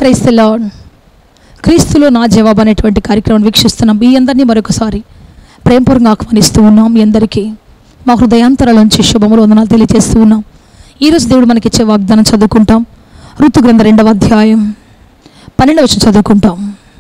price the lord క్రీస్తులో నా జవాబు అనేటువంటి కార్యక్రమం వీక్షిస్తున్నాం మీ అందరినీ మరొకసారి ప్రేమపూర్వకంగా ఆహ్వానిస్తూ ఉన్నాం మీ అందరికీ మా హృదయాంతరాల నుంచి శుభములు వందనాలు తెలియజేస్తూ ఉన్నాం ఈరోజు దేవుడు మనకిచ్చే వాగ్దానం చదువుకుంటాం ఋతు గ్రంథ రెండవ అధ్యాయం పన్నెండవ వచనం చదువుకుంటాం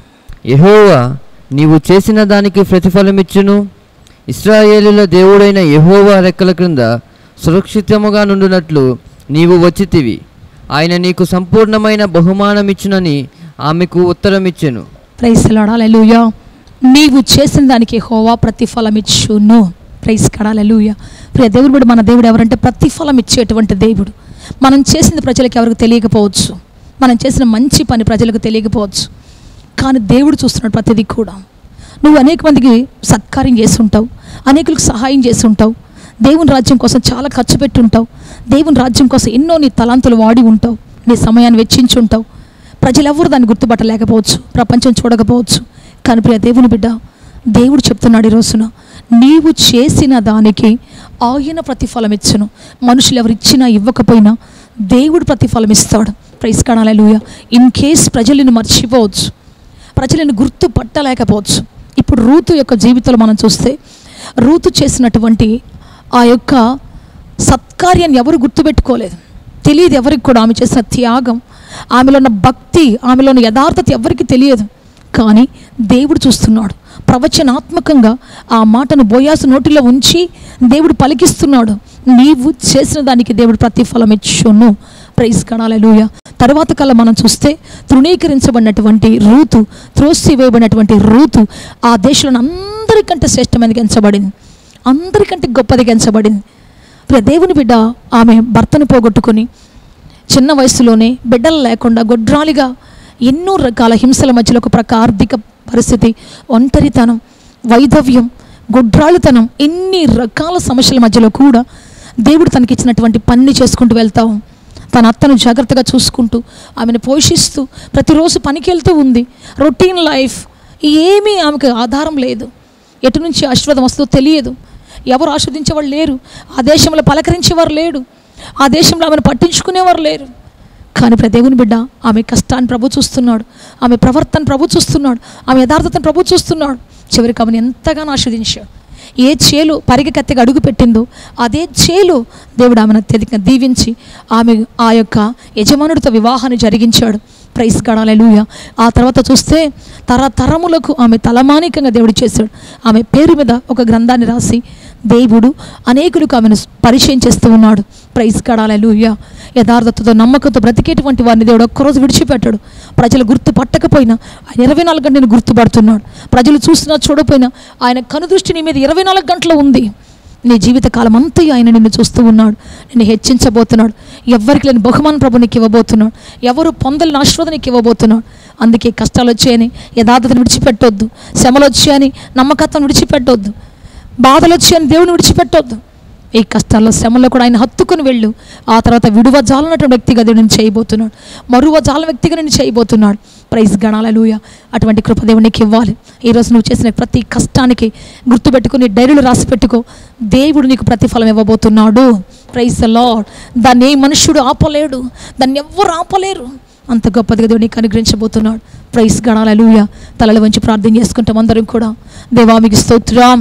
యెహోవా నీవు చేసిన దానికి ప్రతిఫలమిచ్చును ఇస్రాయేలుల దేవుడైన యెహోవా రెక్కల క్రింద సురక్షితముగా నుండునట్లు నీవు వచ్చితివి ఆయన నీకు సంపూర్ణమైన బహుమానమిచ్చునని ఆమెకు ఉత్తరమిచ్చెను ప్రైస్ లాడాలూయా నీవు చేసిన దానికి హోవా ప్రతిఫలం ఇచ్చును ప్రైస్ కడాలూయ ప్రియ దేవుడు కూడా మన దేవుడు ఎవరంటే ప్రతిఫలం ఇచ్చేటువంటి దేవుడు మనం చేసింది ప్రజలకు ఎవరికి తెలియకపోవచ్చు మనం చేసిన మంచి పని ప్రజలకు తెలియకపోవచ్చు కానీ దేవుడు చూస్తున్నాడు ప్రతిదీ కూడా నువ్వు అనేక మందికి సత్కార్యం చేసి ఉంటావు అనేకులకు సహాయం చేసి ఉంటావు దేవుని రాజ్యం కోసం చాలా ఖర్చు పెట్టి ఉంటావు దేవుని రాజ్యం కోసం ఎన్నో నీ తలాంతులు వాడి ఉంటావు నీ సమయాన్ని వెచ్చించి ఉంటావు ప్రజలు ఎవరు దాన్ని గుర్తుపట్టలేకపోవచ్చు ప్రపంచం చూడకపోవచ్చు కానీ ప్రియ దేవుని బిడ్డ దేవుడు చెప్తున్నాడు ఈ రోజున నీవు చేసిన దానికి ఆయన ప్రతిఫలం ఇచ్చును మనుషులు ఎవరు ఇచ్చినా ఇవ్వకపోయినా దేవుడు ప్రతిఫలం ఇస్తాడు ప్రైస్ కణాలూయ ఇన్ కేస్ ప్రజలను మర్చిపోవచ్చు ప్రజలను గుర్తుపట్టలేకపోవచ్చు ఇప్పుడు రూతు యొక్క జీవితంలో మనం చూస్తే రూతు చేసినటువంటి ఆ యొక్క సత్కార్యాన్ని ఎవరు గుర్తుపెట్టుకోలేదు తెలియదు ఎవరికి కూడా ఆమె చేసిన త్యాగం ఆమెలో ఉన్న భక్తి ఆమెలో ఉన్న యథార్థత ఎవరికి తెలియదు కానీ దేవుడు చూస్తున్నాడు ప్రవచనాత్మకంగా ఆ మాటను బోయాసు నోటిలో ఉంచి దేవుడు పలికిస్తున్నాడు నీవు చేసిన దానికి దేవుడు ప్రతిఫలం ఇచ్చును ప్రైజ్ కణాలూయ తర్వాత కల్లా మనం చూస్తే తృణీకరించబడినటువంటి రూతు త్రోసివేయబడినటువంటి రూతు ఆ దేశంలో అందరికంటే శ్రేష్టమైనది ఎంచబడింది అందరికంటే గొప్పది ఎంచబడింది ప్రియ దేవుని బిడ్డ ఆమె భర్తను పోగొట్టుకొని చిన్న వయసులోనే బిడ్డలు లేకుండా గొడ్రాలిగా ఎన్నో రకాల హింసల మధ్యలో ఒక ప్రక ఆర్థిక పరిస్థితి ఒంటరితనం వైధవ్యం గొడ్రాలుతనం ఎన్ని రకాల సమస్యల మధ్యలో కూడా దేవుడు తనకిచ్చినటువంటి పని చేసుకుంటూ వెళ్తాం తన అత్తను జాగ్రత్తగా చూసుకుంటూ ఆమెను పోషిస్తూ ప్రతిరోజు పనికి వెళ్తూ ఉంది రొటీన్ లైఫ్ ఏమీ ఆమెకు ఆధారం లేదు ఎటు నుంచి ఆశీర్వాదం వస్తుందో తెలియదు ఎవరు ఆస్వాదించేవాళ్ళు లేరు ఆ దేశంలో పలకరించేవారు లేడు ఆ దేశంలో ఆమెను పట్టించుకునేవారు లేరు కానీ ప్ర దేవుని బిడ్డ ఆమె కష్టాన్ని ప్రభు చూస్తున్నాడు ఆమె ప్రవర్తన ప్రభు చూస్తున్నాడు ఆమె యథార్థతను ప్రభు చూస్తున్నాడు చివరికి ఆమెను ఎంతగానో ఆస్వాదించాడు ఏ చేలు పరిగెత్తిగా అడుగు పెట్టిందో అదే చేలు దేవుడు ఆమెను అత్యధిక దీవించి ఆమె ఆ యొక్క యజమానుడితో వివాహాన్ని జరిగించాడు ప్రైస్ గడాలూయ ఆ తర్వాత చూస్తే తరతరములకు ఆమె తలమానికంగా దేవుడు చేశాడు ఆమె పేరు మీద ఒక గ్రంథాన్ని రాసి దేవుడు అనేకులకు ఆమెను పరిచయం చేస్తూ ఉన్నాడు ప్రైజ్ కడాలూయ యథార్థతతో నమ్మకంతో బ్రతికేటువంటి వారిని దేవుడు ఒక్కరోజు విడిచిపెట్టాడు ప్రజలు గుర్తు పట్టకపోయినా ఆయన ఇరవై నాలుగు గంటలు గుర్తుపడుతున్నాడు ప్రజలు చూసినా చూడపోయినా ఆయన కనుదృష్టి నీ మీద ఇరవై నాలుగు గంటలు ఉంది నీ జీవితకాలం అంతా ఆయన నిన్ను చూస్తూ ఉన్నాడు నిన్ను హెచ్చించబోతున్నాడు ఎవరికి లేని బహుమానం ప్రభు నీకు ఇవ్వబోతున్నాడు ఎవరు పొందలేని ఆశీర్వాదం నీకు ఇవ్వబోతున్నాడు అందుకే కష్టాలు వచ్చాయని యథార్థతను విడిచిపెట్టొద్దు శ్రమలు వచ్చాయని నమ్మకత్వం విడిచిపెట్టొద్దు బాధలు వచ్చాయని దేవుని విడిచిపెట్టొద్దు ఈ కష్టాల్లో శ్రమల్లో కూడా ఆయన హత్తుకుని వెళ్ళు ఆ తర్వాత విడువ జాలనటువంటి వ్యక్తిగా దేవుడు నేను చేయబోతున్నాడు మరువ జాల వ్యక్తిగా నేను చేయబోతున్నాడు ప్రైజ్ గణాలూయ అటువంటి కృప దేవునికి ఇవ్వాలి ఈరోజు నువ్వు చేసిన ప్రతి కష్టానికి గుర్తుపెట్టుకుని డైరీలు రాసి పెట్టుకో దేవుడు నీకు ప్రతిఫలం ఇవ్వబోతున్నాడు ప్రైజ్ ద లాడ్ దాన్ని ఏ మనుష్యుడు ఆపలేడు దాన్ని ఎవ్వరు ఆపలేరు అంత గొప్పదిగా దేవుడు నీకు అనుగ్రహించబోతున్నాడు ప్రైజ్ గణాలూయ తలలు వంచి ప్రార్థన చేసుకుంటాం అందరం కూడా దేవా మీకు స్తోత్రం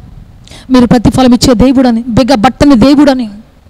మీరు ప్రతిఫలం ఇచ్చే దేవుడని బిగ్గ బట్టని దేవుడని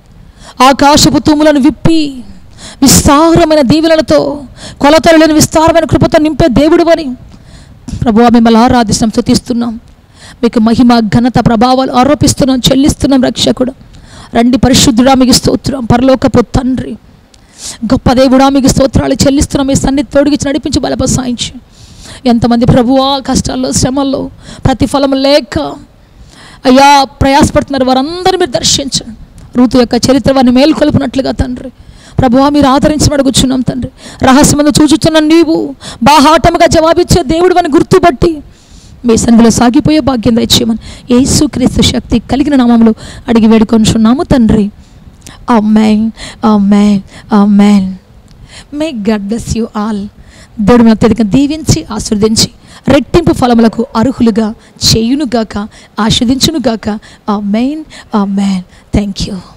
ఆకాశపు తూములను విప్పి విస్తారమైన దీవెనలతో కొలతలు లేని విస్తారమైన కృపతో నింపే దేవుడు అని ప్రభు మిమ్మల్ని ఆరాధిస్తున్నాం స్తుతిస్తున్నాం మీకు మహిమ ఘనత ప్రభావాలు ఆరోపిస్తున్నాం చెల్లిస్తున్నాం రక్షకుడు రండి పరిశుద్ధుడా మీకు స్తోత్రం పరలోకపు తండ్రి గొప్ప దేవుడా మీకు స్తోత్రాలు చెల్లిస్తున్నాం మీ సన్నిధి తోడిగిచ్చి నడిపించి బలపసాయించి ఎంతమంది ప్రభువా కష్టాల్లో శ్రమల్లో ప్రతిఫలం లేక అయ్యా ప్రయాసపడుతున్నారు వారందరూ మీరు దర్శించండి ఋతు యొక్క చరిత్ర వారిని మేల్కొల్పినట్లుగా తండ్రి ప్రభువా మీరు ఆదరించమని అడుగుచున్నాం తండ్రి రహస్యమందు చూచుచున్న నీవు బాహాటముగా జవాబిచ్చే దేవుడు అని గుర్తుపట్టి మీ సంధిలో సాగిపోయే భాగ్యం దయచేయమని యేసుక్రీస్తు శక్తి కలిగిన నామంలో అడిగి వేడుకొనుచున్నాము తండ్రి amen amen amen may God bless you all దేవుడు మేము అత్యధిక దీవించి ఆస్వాదించి రెట్టింపు ఫలములకు అర్హులుగా చేయునుగాక ఆస్వాదించునుగాక ఆ మెయిన్ ఆ మ్యాన్ థ్యాంక్ యూ